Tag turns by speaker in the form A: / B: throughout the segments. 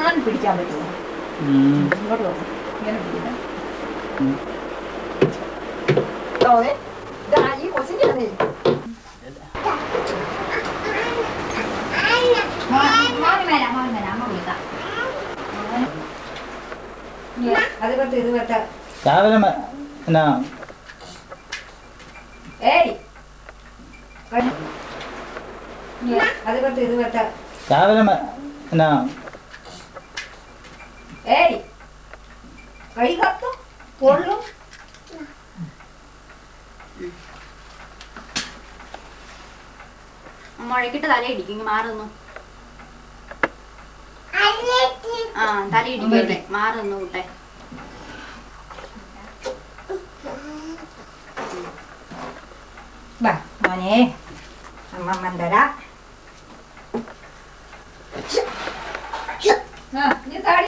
A: അങ്ങനെ പിടിക്കാൻ പറ്റുമോ
B: ഉം.
A: ഇങ്ങോട്ട് വന്നു ഇങ്ങനെ പിടിക്കണം
B: ഉം.
A: തോന്നെ ഇതാ ഈ കൊച്ചിൻ്റെ ആണ് മോന് വരാം മോന് വരാം അമ്മ വിളിക്കാം അത് പത്ത് ഇത് പത്ത്
B: രാവിലെ മ- എന്നാ
A: ഏയ് അത് പത്ത് ഇത് പത്ത്
B: രാവിലെ മ- എന്നാ
A: ഏയ് കൈ കത്തും കൊള്ളും
C: മുഴക്കിട്ട് തല ഇടിക്കും ഇങ്ങ് മാറുന്നു ആ തല ഇടിക്കല്ലേ മാറുന്നു കൂട്ടെ
A: വാ മോനെ അമ്മമ്മ തരാം ആ, നീ താടി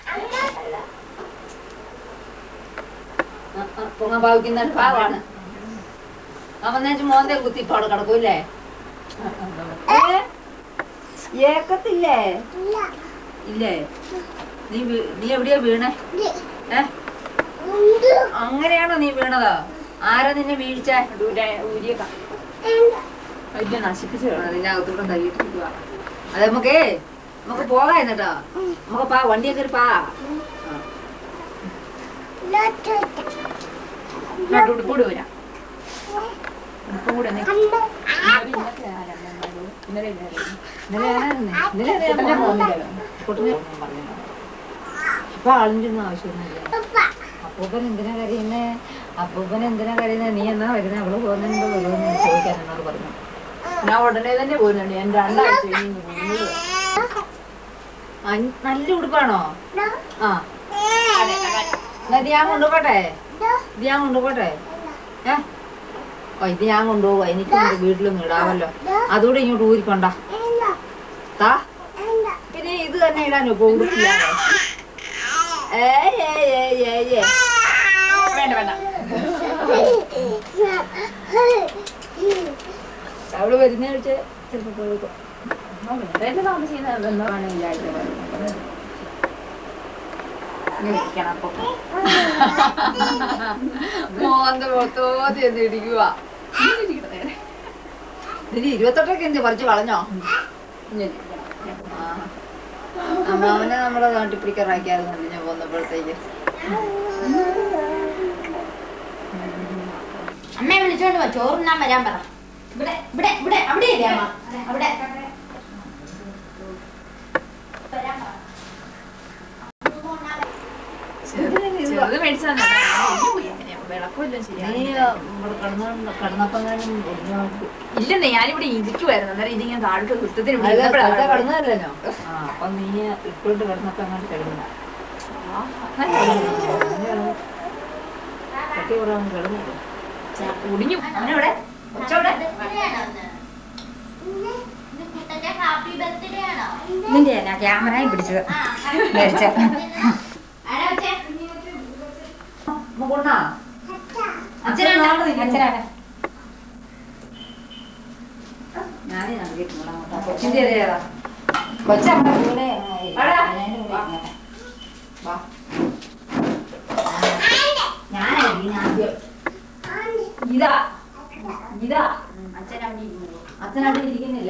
C: പൊങ്ങ ഭാവിക്കുന്ന പാവാണ് അവൻ നേച്ച് മോന്തേ കുത്തി ഇപ്പോൾ അവിടെ കിടക്കൂല്ലേ ഏ? ഏക്കത്തില്ലേ ഇല്ലേ നീ വീ- നീ എവിടെയാ വീണേ ഏ അങ്ങനെയാണോ നീ വീണത് ആരാ നിന്നെ വീഴ്ച ഊരിയേക്കാം വലിയ നശിപ്പിച്ചു നിന്നെ അകത്തൂടെ കൈയിട്ടിരിക്കുക അത് നമുക്കേ നമുക്ക് പോകാം എന്നിട്ടോ നമുക്ക് പാ വണ്ടിയൊക്കെ ഒരു പാ ഉടുപ്പൂട് വരാം ഉടുപ്പൂടെ ഇന്നലെ ആരായിരുന്നു? ഇന്നലെ ആരാ ഞാൻ പോകുന്നില്ലല്ലോ. കുട്ടനെ ഞാൻ പറഞ്ഞല്ലോ. ഇപ്പൊ ആളിന്റെ ഒന്നും ആവശ്യമൊന്നുമില്ല അപ്പൂപ്പൻ എന്തിനാ കരയുന്നേ അപ്പൂപ്പൻ എന്തിനാ കരയുന്നേ നീ എന്നാ വരുന്നേ അവള് പോകുന്നുണ്ടോ വരുമെന്ന് ചോദിക്കാൻ എന്നോട് പറഞ്ഞു
D: ഞാൻ ഉടനെ തന്നെ പോരുന്നുണ്ട് ഞാൻ രണ്ടാഴ്ച കഴിഞ്ഞ് പോകുന്നത്.
C: അൻ- നല്ല ഉടുപ്പാണോ ആ എന്നാ ഇത് ഞാൻ കൊണ്ടുപോട്ടെ ഇത് ഞാൻ കൊണ്ടുപോട്ടെ ഏ ഓ ഇത് ഞാൻ കൊണ്ടുപോവാ എനിക്ക് എന്റെ വീട്ടിലൊന്നും ഇടാവല്ലോ അതുകൂടെ ഇങ്ങോട്ട് ഊരിക്കൊണ്ട താ പിന്നെ ഇത് തന്നെ ഇടാനോ ഇപ്പൊ ഉടുപ്പില്ലാതെ ഏയ് ഏയ് ഏയ് ഏയ് ഏയ്.
D: വേണ്ട വേണ്ട
C: അവള് വരുന്ന വെച്ച് ചിലപ്പോ പോയിക്കോ
D: എന്റെ താമസിക്കുന്നത് എന്താണ് വിചാരിച്ചത്
C: ഇരിക്കണം അപ്പൊ മോന്റെ പുറത്തോത്തി എന്ന് ഇടിക്കുക ഇതിന് ഇരുപത്തെട്ടൊക്കെ എന്ത് പറിച്ചു കളഞ്ഞോ ആ. അമ്മാവനെ നമ്മളെ നാട്ടിൽ പിടിക്കാറാക്കിയായിരുന്നു ഞാൻ പോന്നപ്പോഴത്തേക്ക്
E: അമ്മയെ വിളിച്ചോണ്ട് പോ ചോറുണ്ണാൻ വരാൻ പറ ഇവിടെ ഇവിടെ ഇവിടെ അവിടെ ഇല്ലേ അമ്മ അവിടെ വരാൻ പറ
D: ചെറുത് മേടിച്ചാൽ വിളക്കുമല്ലോ
C: നീ
D: ശരിയാണ്
C: ഇവിടെ കിടന്ന കിടന്നപ്പങ്ങാനും
D: ഇല്ലെന്നേ ഞാനിവിടെ ഇരിക്കുവായിരുന്നു അന്നേരം ഇതിങ്ങനെ താഴോട്ട് കുത്തത്തിന്
C: കിടന്നതല്ലോ ആ അപ്പൊ നീ ഇപ്പോഴും കിടന്നപ്പോ അങ്ങോട്ട് കിടന്നില്ല കട്ടി കുറവ് കിടന്നില്ല
D: ഒടിഞ്ഞു
E: അവനെവിടെ കൊച്ചവിടെ ഹാപ്പി ബർത്ത്ഡേ ആണോ
A: നിന്റെ ഞാൻ ക്യാമറയും പിടിച്ചത് മേടിച്ച
E: ആരാ വെച്ചേ
C: കൊണ്ടാ
A: അച്ഛനാണ് അച്ഛനാണ്
C: ഞാനേ നൽകിയിട്ടുണ്ട് അങ്ങോട്ട്
A: കൊച്ചിന്റെ ഏതാ കൊച്ചമ്മ കൂടെ
C: വാടാ.
A: വാ ഞാനായിരിക്കും ആദ്യം ഇതാ ഇതാ
E: അച്ഛൻ അവിടെ ഇരുന്നു
C: അച്ഛനവിടെ ഇരിക്കുന്നില്ല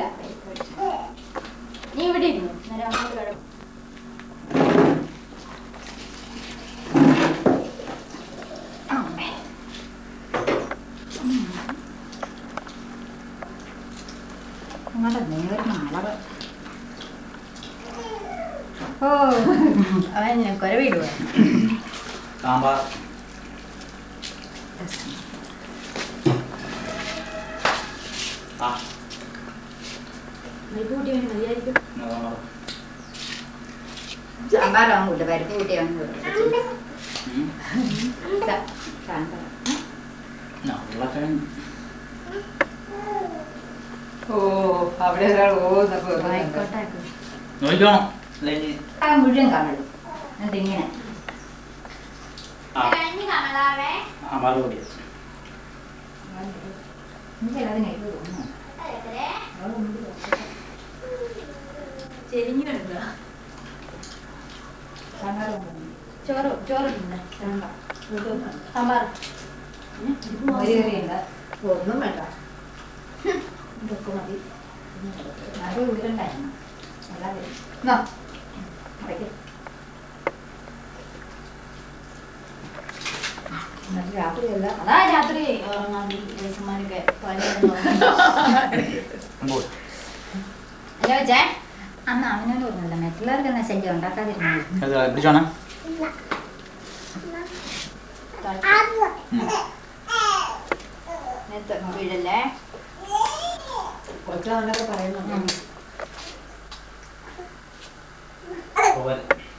E: നീ ഇവിടെ ഇരുന്നു നേരെ അങ്ങോട്ട് കിടക്കും
A: അങ്ങോട്ട് നേരം അളവ് ഓ
D: അവൻ കുരവിടുക
B: സാമ്പാർ ആ
C: പരിപ്പ് കൂട്ടി വേണ്ടി മതിയായിരിക്കും
B: എന്നാ സാമ്പാർ
A: സാമ്പാറാവും കൂട്ട് പരിപ്പ് കൂട്ടിയാവും കൂട്ട്
B: ഉം.
A: സാമ്പാർ
B: എന്നാ, ഉരുളക്കിഴങ്ങ്
A: ഓ അവിടെ ഒരാൾ ഓ എന്നൊക്കെ പറഞ്ഞു.
C: ആയിക്കോട്ടെ
B: നോക്കിക്കോണം അല്ലെങ്കിൽ
A: ആ മുഴുവൻ കാണുള്ളൂ എന്നിട്ട് ഇങ്ങനെ
B: ആ
E: കഴിഞ്ഞ് കമലാവേ
B: സാമ്പാർ പൊടി
A: എനിക്ക് അതിനെ ഇത് തോന്നുന്നു
E: അതെ
D: ചെരിഞ്ഞു കിടക്കുക
A: സാമ്പാർ കൊണ്ടുവന്നു.
E: ചോറ് ചോറ് ഇടുന്നുണ്ട്. സാമ്പാർ
A: മോര് കറിയുണ്ട്
C: ഒന്നും വേണ്ട
E: ഇതൊക്കെ മതി
A: അത് ഉരുണ്ടായിരുന്നു അല്ലാതെ എന്നാ, അടയ്ക്ക്. എന്നിട്ട് രാത്രിയല്ല
E: അതാ രാത്രി ഉറങ്ങാൻ ദിവസന്മാരൊക്കെ പണിയൊന്നും അല്ല വെച്ചേ
A: അന്ന് അവനോട് പറഞ്ഞില്ല മറ്റുള്ളവർക്ക് എന്നാ ശല്യം ഉണ്ടാക്കാതിരുന്നു
B: അത് പിടിച്ചോണേ
E: നേരത്തെ വീടല്ലേ
C: കൊച്ചാവനൊക്കെ പറയുന്നുണ്ട്
B: പോവാൻ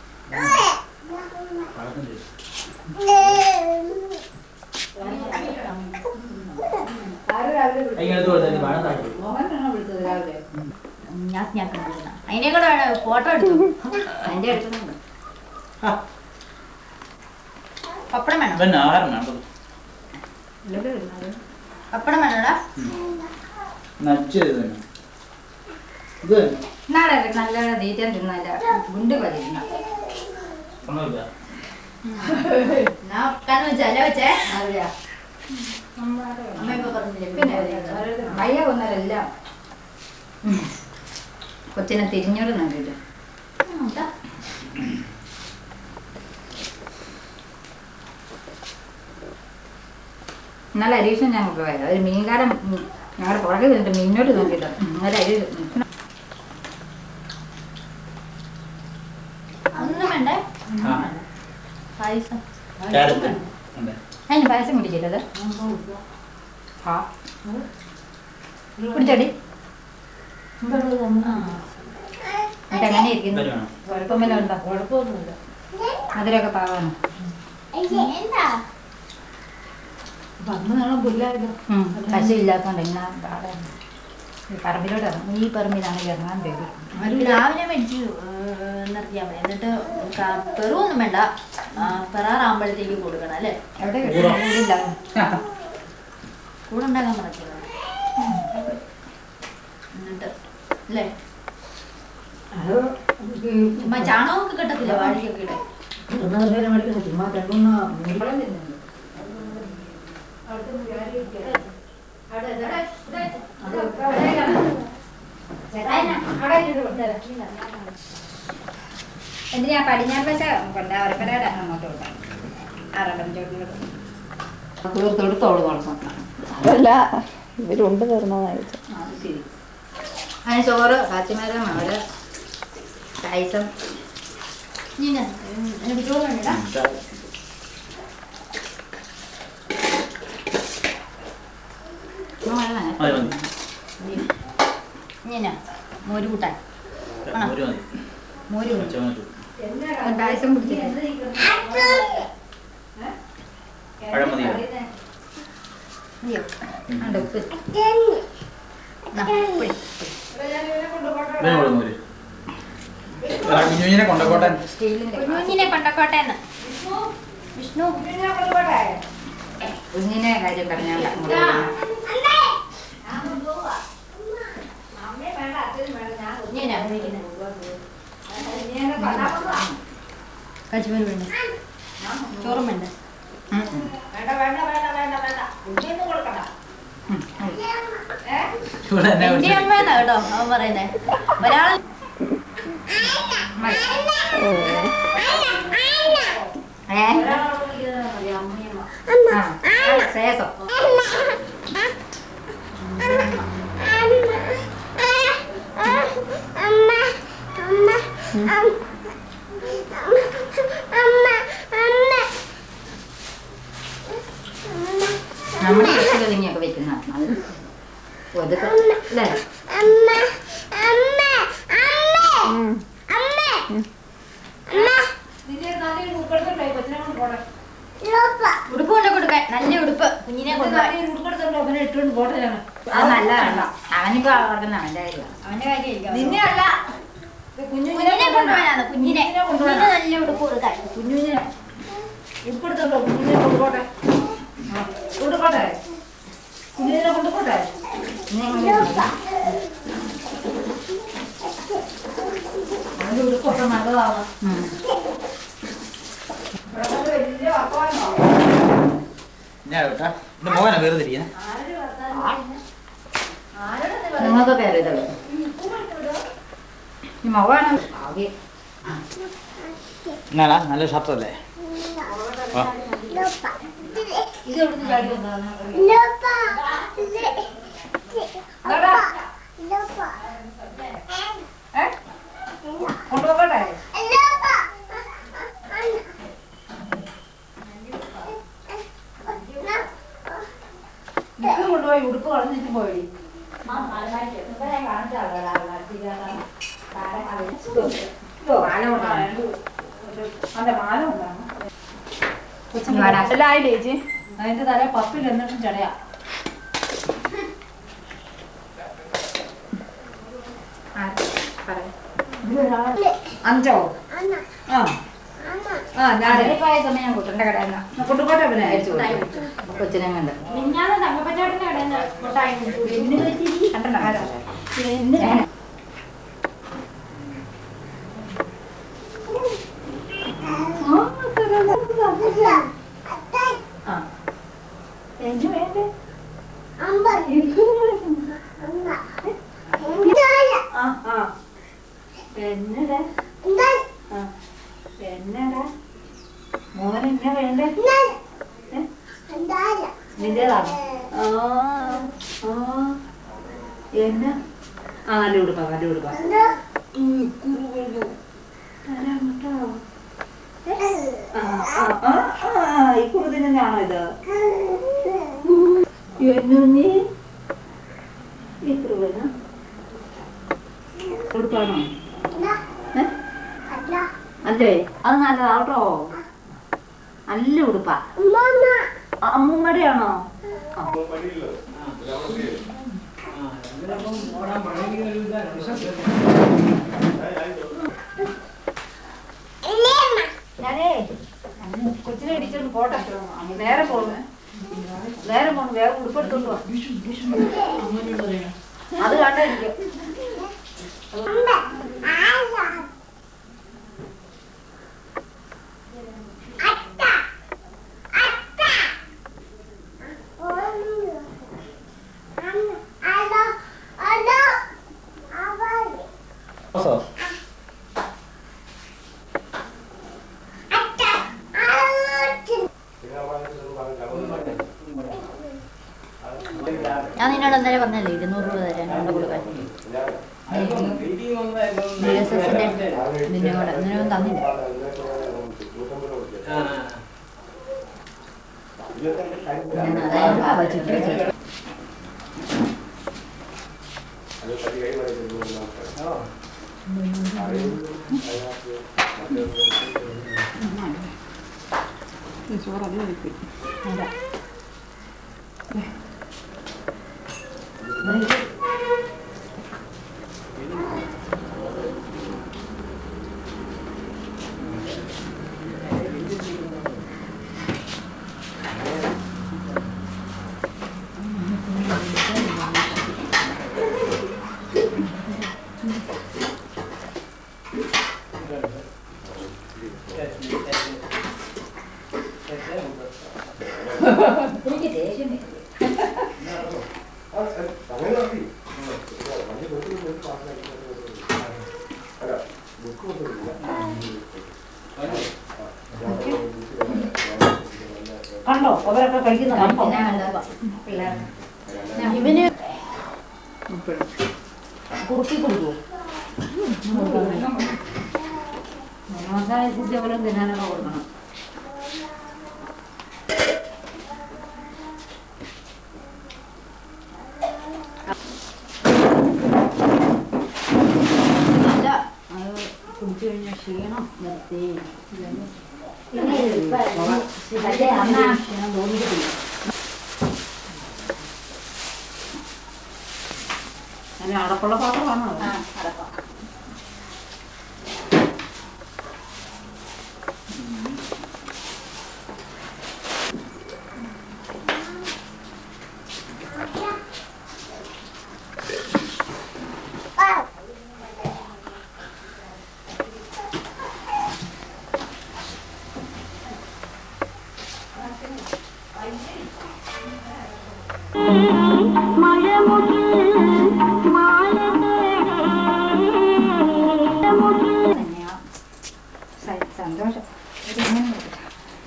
C: ആര് രാവിലെ വിളിച്ചു?
B: അതിനകത്ത് കൊടുത്താൽ പഴം താഴ്ത്തു
C: മോഹനാണോ വിളിച്ചത് രാവിലെ
E: ഞാൻ ഞാൻ അതിനെ കൂടെ വേണം ഫോട്ടോ എടുത്തു
A: അതിന്റെ അടുത്തുണ്ട്
E: പപ്പടം വേണം
B: പിന്നെ ആഹാരം വേണ്ടത്
A: ഇവിടെ വരുന്നത്
E: പപ്പടം വേണോടാ
B: നച്ച് തന്നെ ഇത്
A: നാളെ നല്ല തീറ്റം തിന്നല്ല ഗുണ്ട് പതിരുന്ന
B: ഒന്നുമില്ല
E: ഞാൻ കണ്ണു വെച്ചേ അല്ല വെച്ചേ
C: ആരുടെയാ
E: അമ്മ ഇപ്പൊ പറഞ്ഞില്ലേ
A: പിന്നെ
E: പിന്നെ
A: വയ്യ വന്നാലെല്ലാം കൊച്ചിനെ തിരിഞ്ഞോട് നോക്കിയിട്ട് ഇന്നലെ അരീഷൻ ഞാൻ കൊണ്ടുപോയത് ഒരു മീൻകാരൻ ഉം, ഞങ്ങളുടെ പുറകെ നിന്നിട്ട് മീനോട്ട് നോക്കിയിട്ട് അന്നേരം അരി
E: ഒന്നും വേണ്ടേ
B: ആ
E: പായസം
B: ക്യാരറ്റ് ഉണ്ട്
A: അതിന് പായസം കുടിക്കില്ലത് ആ കുടിച്ചടി എന്നിട്ട് എങ്ങനെ ഇരിക്കുന്നു
B: ഇതൊരു വേണം
A: കുഴപ്പം വല്ലതും ഉണ്ടോ
C: കുഴപ്പമൊന്നുമില്ല
A: അതിലൊക്കെ പാവാണ്
C: വന്ന് നാളെ പുല്ലായത്
A: പശുവില്ലാത്തോണ്ട് എന്നാ പാടാണ് ഈ പറമ്പിലോട്ട് ഇറങ്ങും ഈ പറമ്പിലാണെങ്കിൽ ഇറങ്ങാൻ പേടി
E: ഒരു രാവിലെ മേടിച്ച് നിർത്തിയാൽ മതി എന്നിട്ട് ക- പെറുവൊന്നും വേണ്ട ആ, പെറാറാകുമ്പോഴത്തേക്ക് കൊടുക്കണം അല്ലേ
A: എവിടെ
B: ഊറോ?
A: ഇല്ല
E: കൂടെ ഉണ്ടാക്കാൻ പറഞ്ഞത് എന്നിട്ട് അല്ലേ
C: അത്
E: ചുമ്മാ ചാണകമൊക്കെ കിട്ടത്തില്ല വാഴയ്ക്കൊക്കെ ഇടേ
C: കിട്ടുന്നവരെ മേടിക്കുന്നത് ചുമ്മാ രണ്ടുമൂന്ന് മുൻപളം തിന്നുന്നു
A: എന്തിനാ പടിഞ്ഞാറ് പശ കൊണ്ട അവരപ്പരയുടെ അങ്ങോട്ട് വിട്ടാ അറബൻ ചോട്ടിലോട്ട് തീർത്തെടുത്തോളൂ കുഴപ്പം
F: അതല്ല ഇവരുണ്ട് തരണമെന്ന് ചോദിച്ചു
A: അത് ശരി അതിന് ചോറ് കാച്ചിമരം അവര് പായസം
E: നീന എനിക്ക് ചോറ് വേണ്ടടാ
A: മഴ നനഞ്ഞു.
B: മതി മതി
E: നീന മോര് കൂട്ടാൻ
B: ഒരു മതി
E: മോര് കൂട്ടാൻ
B: പച്ചമതി
A: പായസം കുടിച്ചിട്ട്
B: പഴം മതിയോ
E: അയ്യോ
A: ഉണ്ട് ഉപ്പ്
E: നാ, പിടി.
B: ഇവനെ കൊടുക്കും ഒരു കുഞ്ഞുഞ്ഞിനെ കൊണ്ടക്കോട്ടെ
A: സ്റ്റീലിന്റെ
E: കുഞ്ഞുഞ്ഞിനെ കൊണ്ടക്കോട്ടെന്ന് വിഷ്ണു
A: കുഞ്ഞിനെ കാര്യം പറഞ്ഞാൽ
E: നീന കച്ചിമേര് വേണ്ട ചോറും വേണ്ട
B: ഇവിടെ എന്നെ
E: എന്റെ
B: വിളിച്ചു
E: അമ്മയെന്നാ കേട്ടോ അവൻ പറയുന്നേ ഒരാൾ
A: ഏ ആ ശേഷം നമ്മുടെ കൃഷികളിങ്ങനെയൊക്കെ വെക്കുന്ന അത് ഒതുക്ക അല്ലേ
E: ഉടുപ്പ് കൊണ്ട് കൊടുക്കാൻ നല്ല ഉടുപ്പ് കുഞ്ഞിനെ കൊണ്ടുപോകാൻ
A: അത് നല്ലതാണ് അവനിപ്പോ വളർക്കുന്ന അവൻ്റെ കാര്യമാണ്
E: അവന്റെ കാര്യം
C: നിന്നെ അല്ല
E: കുഞ്ഞിനെ കൊണ്ടുപോകാനാണ് കുഞ്ഞിനെ കുഞ്ഞിനെ നല്ല ഉടുപ്പ് കൊടുക്കാൻ
C: കുഞ്ഞുഞ്ഞിനെ ഉൾപ്പെടുത്തണ്ടോ കുഞ്ഞിനെ കൊണ്ടുപോട്ടെ ആ, കൊണ്ടുപോട്ടെ കുഞ്ഞിനെ കൊണ്ടുപോട്ടെ അവന്റെ ഉടുപ്പൊക്കെ നല്ലതാണ്
A: ഉം.
B: ഞാൻ കേട്ടാ എന്റെ മോനെ വേറെ തിരിയാ
A: നിങ്ങൾക്ക് കയറിയതല്ലേ ഈ മകമാണ് ആകെ
B: എന്നാടാ നല്ല ഷർട്ടല്ലേ വാ.
C: ഇത് എവിടുന്ന് ചാടി വന്നതാണ്
A: കൊണ്ടുപോകട്ടെ ഇത് കൊണ്ടുപോയി ഉടുപ്പ് കളഞ്ഞിട്ട് പോയി അതെ മാല ഉണ്ടാണ്
D: മനസ്സിലായില്ലേ ചേച്ചി
C: അതിന്റെ തല പപ്പിൽ എന്നിട്ടും ചടയാ അഞ്ചോ ആ ആ ഞാൻ
A: പായസം ഞാൻ കുട്ടന്റെ കടയിൽ നിന്ന്
C: കൊണ്ടുപോട്ടെ പിന്നെ
A: കൊച്ചിനെ കണ്ട്
E: മിഞ്ഞാന്ന് തങ്കപ്പച്ചാട്ടിന്റെ കടയിൽ നിന്ന് മുട്ടായി മേടിച്ചു.
A: കണ്ടോ ആരാ?
C: ആ ആ ആ എന്നടാ ആ എന്നടാ മോനെ എന്നാ വേണ്ടേ നിന്റേതാണോ ആ ആ എന്നാ ആ നല്ല ഉടുപ്പാ നല്ല ഉടുപ്പാ ഉം, കുറുവലു. തരാം കേട്ടോ. ആ, ആ, ആ, ആ, ഈ കുറുതി തന്നെയാണോ ഇത് എന്നു നീ ഈ കുറുവന ഉടുപ്പാണോ ഏ? അല്ലേ അത് നല്ലതാട്ടോ നല്ല ഉടുപ്പാ അമ്മൂമ്മയുടെയാണോ ആ. ഞാനേ കൊച്ചിനെ ഇടിച്ചോണ്ട് പോട്ടെ നേരെ പോണു നേരെ പോണു വേറെ ഉടുപ്പെടുത്തോണ്ട് വാ. അത് കണ്ടായിരിക്കും
B: ഓസോ
E: ഞാൻ നിന്നോട് എന്തായാലും പറഞ്ഞല്ലേ ഇരുന്നൂറ് രൂപ തരാൻ കൊണ്ട് കൊടുക്കാൻ ബി എസ് എസിന്റെ നിന്നെ കൂടെ നിന്നോട് തന്നില്ല ഞാൻ അതായത് ആലോചിച്ചു വെച്ചത്.
A: എനിക്ക് ദേഷ്യം വരും.
C: കണ്ടോ അവരൊക്കെ കഴിക്കുന്ന കണ്ടോ
A: പിന്നെ കണ്ടോ? പിള്ളേർ
E: ഇവന്
C: കുറുക്കി കൊടുക്കുവോ മസാല ഇതേപോലെ തിന്നാനൊക്കെ കൊടുക്കണം
A: നല്ല അത് കുടിച്ചു കഴിഞ്ഞാൽ ക്ഷീണം നിർത്തി പക്ഷേ അന്ന് ആ ക്ഷീണം തോന്നിയിട്ടില്ല
C: അതിന് അടപ്പുള്ള പാത്രമാണോ അത്?
A: ആ അടക്കം തന്നെയാ സ- സന്തോഷം ഇതിങ്ങനെ കൊടുക്കാം.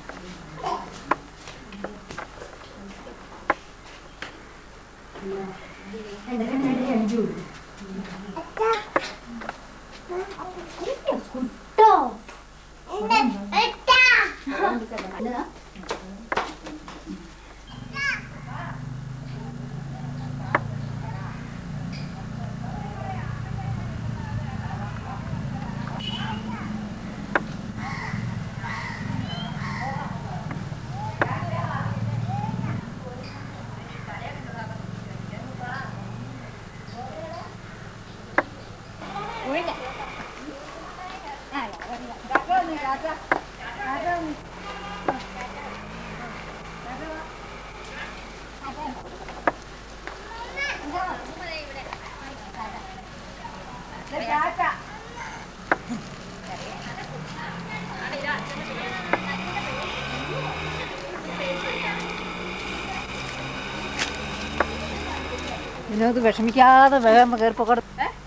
C: വിനോദ് വിഷമിക്കാതെ വേഗം കയറിപ്പോക്കട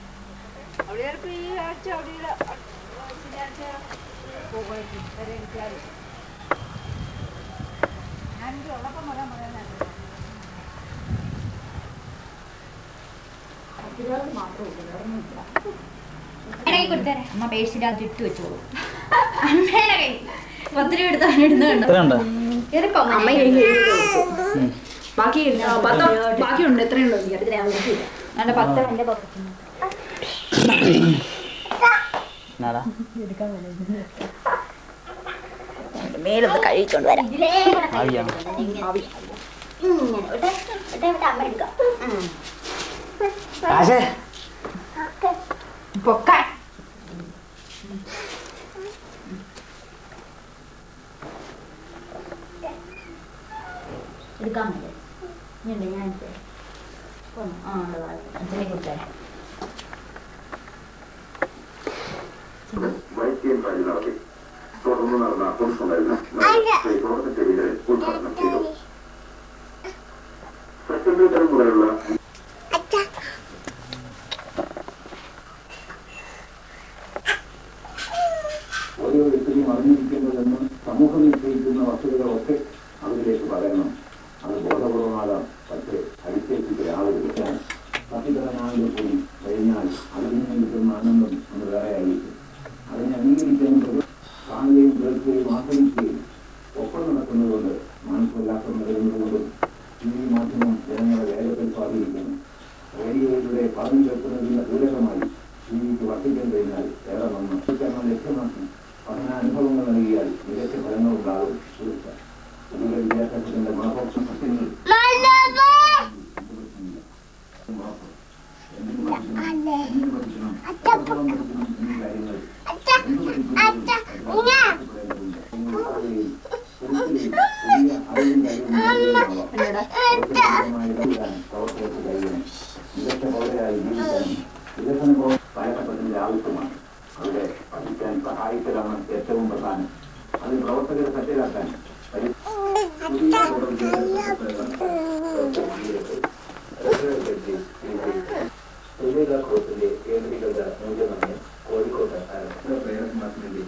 E: കൈ കൊടുത്തേരെ അമ്മ പേഴ്സിന്റെ അത് ഇട്ട് വെച്ചോളൂ അമ്മയുടെ കൈ പത്ത് രൂപ എടുത്ത് അവൻ ഇടുന്നത് കണ്ടോ
B: എത്രയുണ്ട്
D: ബാക്കി ആ, പത്തോ ബാക്കിയുണ്ട് എത്രയുണ്ടോ എനിക്ക് അറിയത്തില്ല
E: നല്ല പത്ത് എന്റെ പത്ത്
B: എന്നാടാ
E: മേലൊന്ന് കഴിച്ചോണ്ട് വരാം
B: ആവിയാണ്
E: അമ്മ എടുക്കാം
B: ആശേ
A: പൊക്കാൻ
E: എടുക്കാൻ പറ്റും ഇനി ഞാൻ ഒന്ന് ആ ഉണ്ട് അച്ഛനെ കൊടുത്തേരെ
G: വൈദ്യം വഴി നടത്തി തുടർന്ന് നടന്ന പുരുഷമരുന്ന് പ്രവർത്തനത്തിനെതിരെ ഉദ്ഘാടനം ചെയ്തു സെക്കൻഡറി തലം മുതലുള്ള ഓരോ വ്യക്തിയും അറിഞ്ഞിരിക്കേണ്ടതെന്ന് സമൂഹം നിശ്ചയിക്കുന്ന വസ്തുതകളൊക്കെ അവരിലേക്ക് പകരണം അത് ബോധപൂർവമാകാം പക്ഷേ അടിച്ചേൽപ്പിക്കലാവരുത് സത്യതരനാളിൽ പോയി കഴിഞ്ഞാൽ അതിൽ നിന്ന് കിട്ടുന്ന ആനന്ദം ഒന്ന് വേറെ ആയിരിക്കും അതിനെ അംഗീകരിക്കാൻ കാണുകയും കേൾക്കുകയും ആസ്വദിക്കുകയും ഒപ്പം നടക്കുന്നതുകൊണ്ട് മാനസികോല്ലാസം നൽകുന്നതുകൊണ്ടും ടി വി മാധ്യമം ജനങ്ങളെ വേഗത്തിൽ സ്വാധീനിക്കുന്നു റേഡിയോയിലൂടെ പറഞ്ഞു കേൾക്കുന്നതിന് പൂരകമായി ടി വിക്ക് വർദ്ധിക്കാൻ കഴിഞ്ഞാൽ ഏറെ നന്ന് ശിക്ഷണം ലക്ഷ്യമാക്കി പഠനാനുഭവങ്ങൾ നൽകിയാൽ മികച്ച ഫലങ്ങളുണ്ടാകും സുഹൃത്ത കുട്ടികളുടെ വിദ്യാഭ്യാസത്തിന്റെ ഗുണഭോക്തൃ സത്യങ്ങൾ എന്തിനു പഠിക്കണം എന്തിനു പഠിക്കണം എത്രത്തോളം പഠിക്കണം എന്നീ കാര്യങ്ങൾ എന്ത് പഠിക്കുന്നു കാലഘട്ടത്തിന്റെ ആവശ്യമാണ് അവിടെ പഠിക്കാൻ സഹായിക്കലാണ് ഏറ്റവും പ്രധാനം അത് പ്രവർത്തകരെ സജ്ജരാക്കാൻ പരി- പുതിയ തുല്യതാ കോഴ്സിലെ കേന്ദ്രീകൃത മൂല്യനിർണ്ണയം കോഴിക്കോട്ട് ആരംഭിച്ച പ്രേരണമാർക്ക്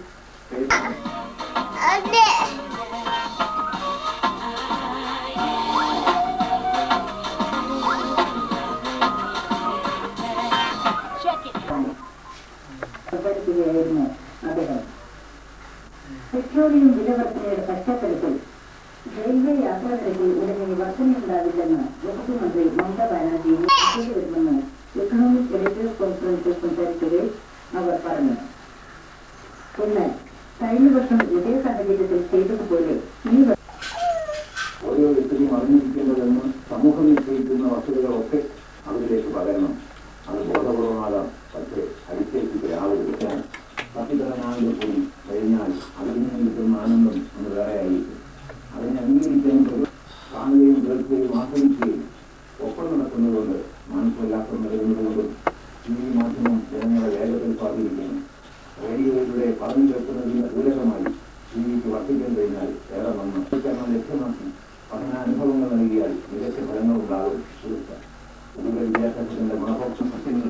H: സംസാരിക്കുകയായിരുന്നു അദ്ദേഹം പെട്രോളിയം വിലവർദ്ധനയുടെ പശ്ചാത്തലത്തിൽ റെയിൽവേ യാത്രാനിരക്കിൽ ഉടനെ വർധനയുണ്ടാവില്ലെന്ന് വകുപ്പ് മന്ത്രി മമതാ ബാനർജി വരുമെന്ന് എക്കണോമിക് എഡിറ്റേഴ്സ് കോൺഫറൻസിൽ സംസാരിക്കവേ അവർ പറഞ്ഞു എന്നാൽ കഴിഞ്ഞ വർഷം ഇതേ സാഹചര്യത്തിൽ ചെയ്തതുപോലെ ഈ വർഷം
G: ഓരോ വ്യക്തിയും അറിഞ്ഞിരിക്കേണ്ടതെന്ന് സമൂഹം നിശ്ചയിക്കുന്ന വസ്തുതകളൊക്കെ അവരിലേക്ക് പകരണം അത് ബോധപൂർവമാകാം പക്ഷേ അടിച്ചേൽപ്പിക്കലാവരുത് സത്യതരനാളിൽ പോയി കഴിഞ്ഞാൽ അതിൽ നിന്ന് കിട്ടുന്ന ആനന്ദം ഒന്ന് വേറെ ആയിരിക്കും അതിനെ അംഗീകരിക്കാൻ കാണുകയും കേൾക്കുകയും ആസ്വദിക്കുകയും ഒപ്പം നടക്കുന്നതുകൊണ്ട് മാനസികോല്ലാസം നൽകുന്നതുകൊണ്ടും ടി വി മാധ്യമം ജനങ്ങളെ വേഗത്തിൽ സ്വാധീനിക്കുന്നു റേഡിയോയിലൂടെ പറഞ്ഞു കേൾക്കുന്നതിന് പൂരകമായി ടി വിക്ക് വർദ്ധിക്കാൻ കഴിഞ്ഞാൽ ഏറെ നന്ന് ശിക്ഷണം ലക്ഷ്യമാക്കി പഠന അനുഭവങ്ങൾ നൽകിയാൽ മികച്ച ഫലങ്ങൾ ഉണ്ടാകും സുഹൃത്ത് നിങ്ങളുടെ വിദ്യാഭ്യാസത്തിന്റെ ഗുണഭോക്തൃ സത്യങ്ങൾ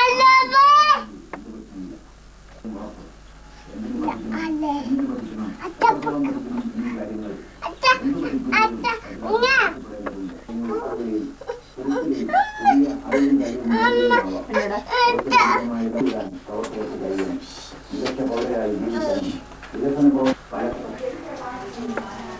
G: എന്തിനു പഠിക്കണം എന്തിനു പഠിക്കണം എത്രത്തോളം പഠിക്കണം എന്നീ കാര്യങ്ങൾ എന്ത് പഠിക്കുന്നതിലും നിങ്ങൾക്കാവുകയും ഒരിക്കലും പുതിയ അറിവും കഴിവും നേടുകയുമാവാം നൽകാൻ പ്രവർത്തകർക്ക് കഴിയണം മികച്ച പൗരരായി ജീവിക്കാൻ വികസന പ്രവർത്തനം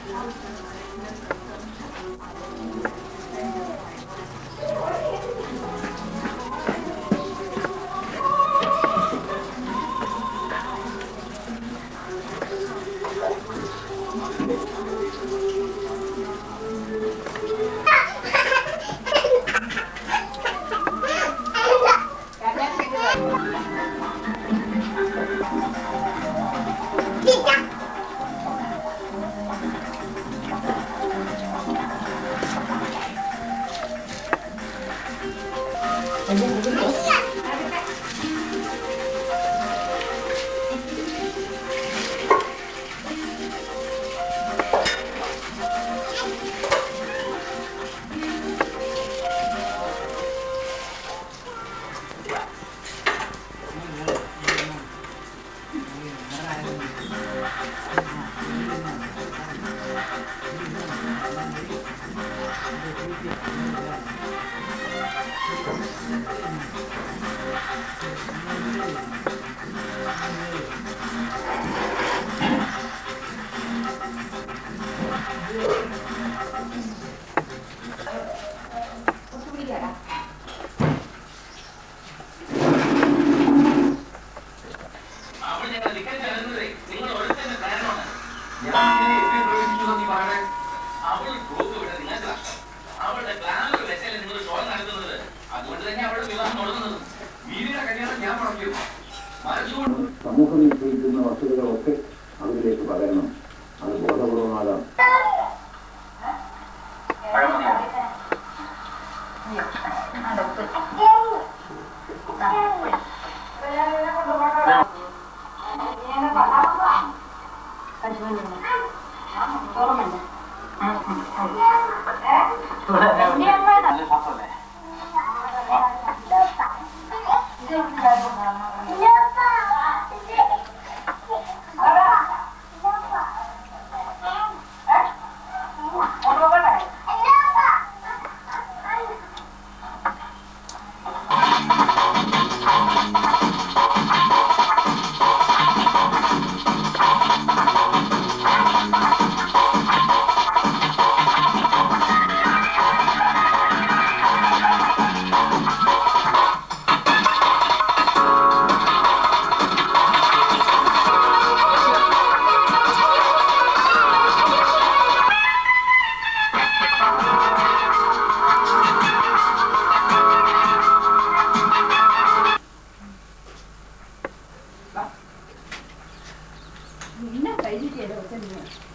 G: സമൂഹം നിശ്ചയിക്കുന്ന വസ്തുതകളൊക്കെ അതിലേക്ക് പകരണം അത് ബോധപൂർവമാകാം
A: പിന്നെ കഴിഞ്ഞിട്ടില്ല